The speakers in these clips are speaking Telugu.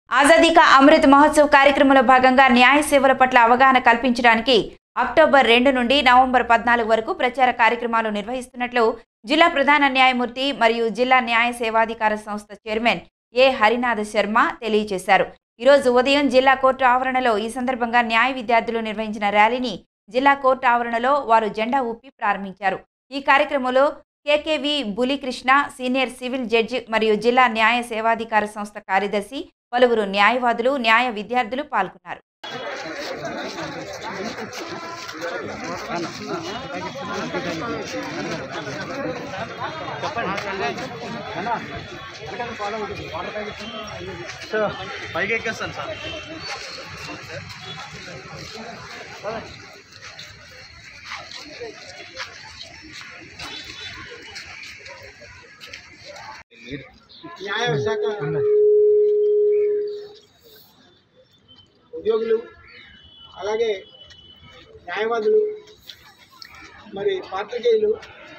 ఆజాదీ కా అమృత్ మహోత్సవ్ కార్యక్రమంలో భాగంగా న్యాయ సేవల పట్ల అవగాహన కల్పించడానికి అక్టోబర్ రెండు నుండి నవంబర్ పద్నాలుగు వరకు ప్రచార కార్యక్రమాలు నిర్వహిస్తున్నట్లు జిల్లా ప్రధాన న్యాయమూర్తి మరియు జిల్లా న్యాయ సేవాధికార సంస్థ చైర్మన్ ఏ హరినాథ శర్మ తెలియజేశారు ఈరోజు ఉదయం జిల్లా కోర్టు ఆవరణలో ఈ సందర్భంగా న్యాయ విద్యార్థులు నిర్వహించిన ర్యాలీని జిల్లా కోర్టు ఆవరణలో వారు జెండా ఊపి ప్రారంభించారు ఈ కార్యక్రమంలో కేకేవి బులికృష్ణ సీనియర్ సివిల్ జడ్జి మరియు జిల్లా న్యాయ సేవాధికార సంస్థ కార్యదర్శి పలువురు న్యాయవాదులు న్యాయ విద్యార్థులు పాల్గొన్నారు పైకి ఎక్కేస్తాను సార్ న్యాయ శాఖ ఉద్యోగులు అలాగే న్యాయవాదులు మరి పాత్రికేయులు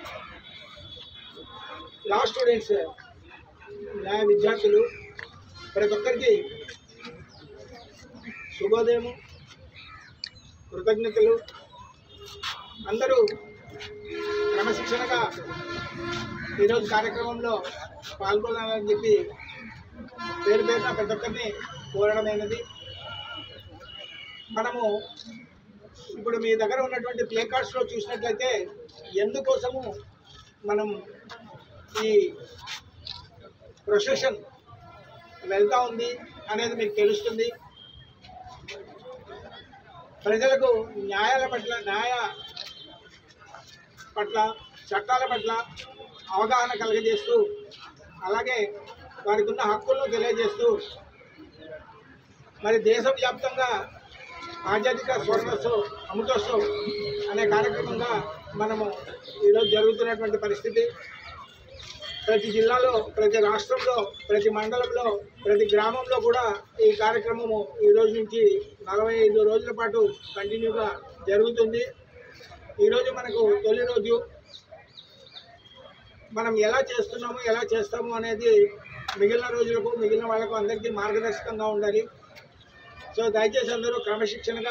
లా స్టూడెంట్స్ న్యాయ విద్యార్థులు ప్రతి ఒక్కరికి శుభోదయము కృతజ్ఞతలు అందరూ క్రమశిక్షణగా ఈరోజు కార్యక్రమంలో పాల్గొనాలని చెప్పి పేరు పేరున ప్రతి ఒక్కరిని కోరడమైనది మనము ఇప్పుడు మీ దగ్గర ఉన్నటువంటి ప్లే కార్డ్స్లో చూసినట్లయితే ఎందుకోసము మనం ఈ ప్రొసెషన్ వెళ్తా ఉంది అనేది మీకు తెలుస్తుంది ప్రజలకు న్యాయాల పట్ల న్యాయ పట్ల చట్టాల పట్ల అవగాహన కలగజేస్తూ అలాగే వారికి ఉన్న హక్కులను తెలియజేస్తూ మరి దేశవ్యాప్తంగా ఆజాదిక స్వర్ణోత్సవ్ అమృతోత్సవ్ అనే కార్యక్రమంగా మనము ఈరోజు జరుగుతున్నటువంటి పరిస్థితి ప్రతి జిల్లాలో ప్రతి రాష్ట్రంలో ప్రతి మండలంలో ప్రతి గ్రామంలో కూడా ఈ కార్యక్రమము ఈ రోజు నుంచి నలభై ఐదు రోజుల పాటు కంటిన్యూగా జరుగుతుంది ఈరోజు మనకు తొలి రోజు మనం ఎలా చేస్తున్నాము ఎలా చేస్తాము అనేది మిగిలిన రోజులకు మిగిలిన వాళ్ళకు అందరికీ మార్గదర్శకంగా ఉండాలి సో దయచేసి అందరూ క్రమశిక్షణగా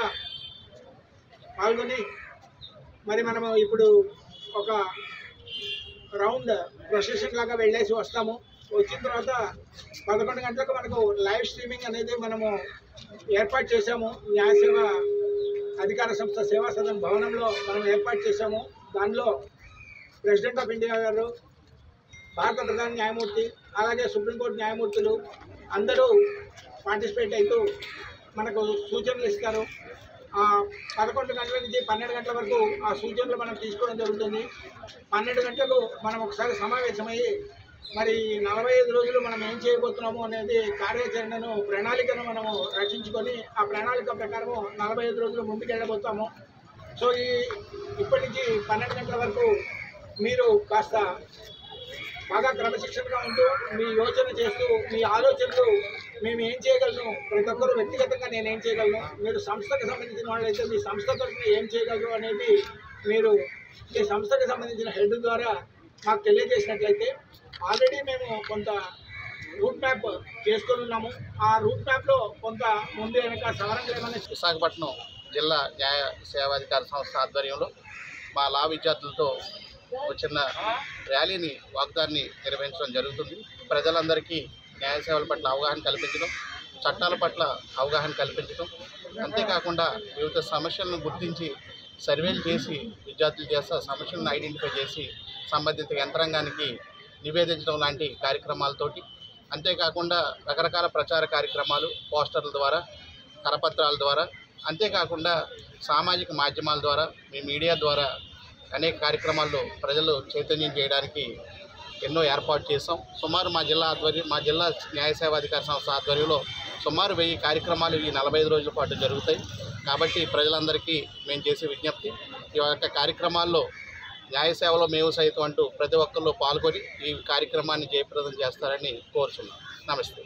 పాల్గొని మరి మనము ఇప్పుడు ఒక రౌండ్ ప్రొసెషన్ లాగా వెళ్ళేసి వస్తాము వచ్చిన తర్వాత పదకొండు గంటలకు మనకు లైవ్ స్ట్రీమింగ్ అనేది మనము ఏర్పాటు చేశాము న్యాయసేవ అధికార సంస్థ సేవా సదన్ భవనంలో మనం ఏర్పాటు చేశాము దానిలో ప్రెసిడెంట్ ఆఫ్ ఇండియా గారు భారత ప్రధాన న్యాయమూర్తి అలాగే సుప్రీంకోర్టు న్యాయమూర్తులు అందరూ పార్టిసిపేట్ అవుతూ మనకు సూచనలు ఇస్తారు ఆ పదకొండు గంటల నుంచి పన్నెండు గంటల వరకు ఆ సూచనలు మనం తీసుకోవడం జరుగుతుంది పన్నెండు గంటలకు మనం ఒకసారి సమావేశమయ్యి మరి నలభై ఐదు రోజులు మనం ఏం చేయబోతున్నాము అనేది కార్యాచరణను ప్రణాళికను మనము రచించుకొని ఆ ప్రణాళిక ప్రకారము నలభై ఐదు రోజులు ముందుకు వెళ్ళబోతాము సో ఈ ఇప్పటి నుంచి పన్నెండు గంటల వరకు మీరు కాస్త బాగా క్రమశిక్షణగా ఉంటూ మీ యోచన చేస్తూ మీ ఆలోచనలు మేము ఏం చేయగలను ప్రతి ఒక్కరు వ్యక్తిగతంగా నేను ఏం చేయగలను మీరు సంస్థకు సంబంధించిన వాళ్ళైతే మీ సంస్థ తరఫున ఏం చేయగలరు అనేది మీరు మీ సంస్థకు సంబంధించిన హెడ్ ద్వారా మాకు తెలియజేసినట్లయితే ఆల్రెడీ మేము కొంత రూట్ మ్యాప్ చేసుకొని ఉన్నాము ఆ రూట్ మ్యాప్లో కొంత ముందు వెనక సవరణలు ఏమైనా విశాఖపట్నం జిల్లా న్యాయ సేవాధికార సంస్థ ఆధ్వర్యంలో మా లా విద్యార్థులతో ఒక చిన్న ర్యాలీని వాగ్దాన్ని నిర్వహించడం జరుగుతుంది ప్రజలందరికీ న్యాయ సేవల పట్ల అవగాహన కల్పించడం చట్టాల పట్ల అవగాహన కల్పించడం అంతేకాకుండా వివిధ సమస్యలను గుర్తించి సర్వేలు చేసి విద్యార్థులు చేస్తా సమస్యలను ఐడెంటిఫై చేసి సంబంధిత యంత్రాంగానికి నివేదించడం లాంటి కార్యక్రమాలతోటి అంతేకాకుండా రకరకాల ప్రచార కార్యక్రమాలు పోస్టర్ల ద్వారా కరపత్రాల ద్వారా అంతేకాకుండా సామాజిక మాధ్యమాల ద్వారా మీ మీడియా ద్వారా అనేక కార్యక్రమాల్లో ప్రజలు చైతన్యం చేయడానికి ఎన్నో ఏర్పాటు చేసాం సుమారు మా జిల్లా ఆధ్వర్యం మా జిల్లా న్యాయ సేవాధికార సంస్థ ఆధ్వర్యంలో సుమారు వెయ్యి కార్యక్రమాలు ఈ నలభై ఐదు రోజుల పాటు జరుగుతాయి కాబట్టి ప్రజలందరికీ మేము చేసే విజ్ఞప్తి ఈ యొక్క కార్యక్రమాల్లో న్యాయ సేవలో మేము సైతం అంటూ ప్రతి ఒక్కళ్ళు పాల్గొని ఈ కార్యక్రమాన్ని జయప్రదం చేస్తారని కోరుచున్నాం నమస్తే